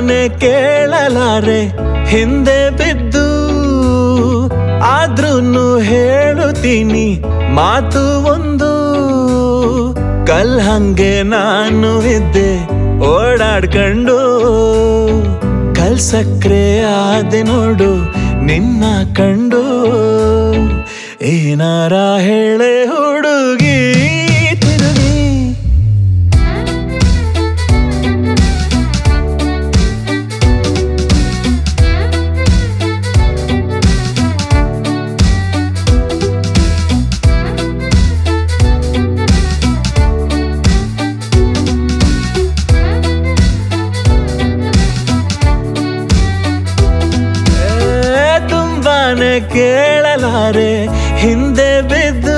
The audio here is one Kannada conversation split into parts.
ತುಂಬಾನೇ ಕೇಳಲಾರೆ ಹಿಂದೆ ಬಿದ್ದು ಆದ್ರೂನು ಹೇಳುತ್ತೀನಿ ಮಾತು ಒಂದು ಕಲ್ ಹಂಗೆ ನಾನು ಇದ್ದೆ ಓಡಾಡ್ಕೊಂಡು ಕಲ್ ಸಕ್ರೆ ಆದೆ ನೋಡು ನಿನ್ನ ಕಂಡು ಏನಾರ ಹೇಳೆ ಹುಡುಗಿ ತಿರುಗಿ ಏ, ತುಂಬಾನೇ ಕೇಳಲಾರೆ ಹಿಂದೆ ಬಿದ್ದು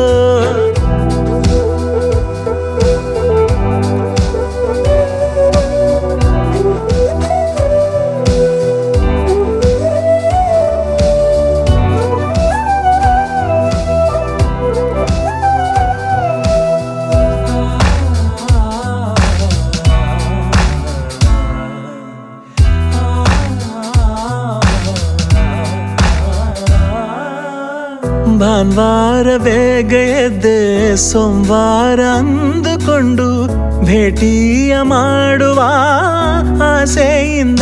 ಭಾನುವಾರ ಬೇಗ ಎದ್ದೆ ಸೋಮವಾರ ಅಂದುಕೊಂಡು ಭೇಟಿಯ ಮಾಡುವ ಆಸೆಯಿಂದ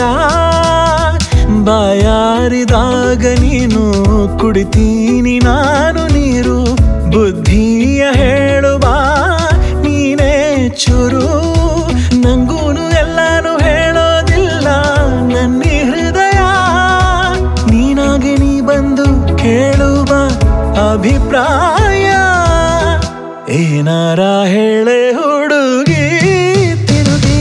ಬಾಯಾರಿದಾಗ ನೀನು ಕುಡಿತೀನಿ ನಾನು ನೀರು ಬುದ್ಧಿಯ ಹೇಳುವ ನೀನೇ ಚುರು ನಂಗೂನು ಎಲ್ಲಾನು ಹೇಳೋದಿಲ್ಲ ನನ್ನ ಹೃದಯ ನೀನಾಗೆ ನೀ ಬಂದು ಕೇಳುವ ಅಭಿಪ್ರಾಯ ಏನಾರ ಹೇಳೆ ಹುಡುಗಿ ತಿರುಗಿ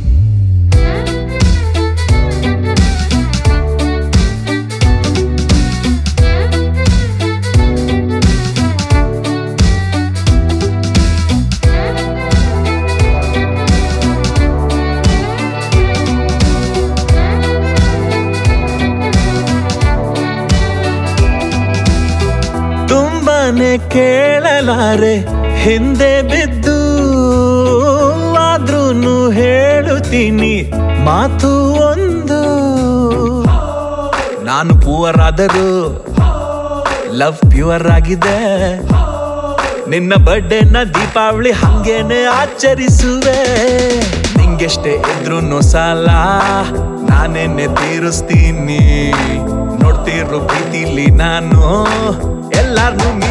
ತುಂಬಾನೇ ಕೇಳಲಾರೆ ಹಿಂದೆ ಬಿದ್ದು ಆದ್ರೂನು ಹೇಳುತ್ತೀನಿ ಮಾತು ಒಂದು ನಾನು ಪೂವರ್ ಆದರೂ ಲವ್ ಪ್ಯೂರ್ ಆಗಿದೆ ನಿನ್ನ ಬರ್ಡೇನ ದೀಪಾವಳಿ ಹಂಗೇನೆ ಆಚರಿಸುವೆ ನಿಂಗೆಷ್ಟೇ ಇದ್ರೂ ಸಾಲ ನಾನೇನೆ ತೀರಿಸ್ತೀನಿ ನೋಡ್ತಿರೋ ಪ್ರೀತಿಲಿ ನಾನು ಎಲ್ಲಾರ್ನು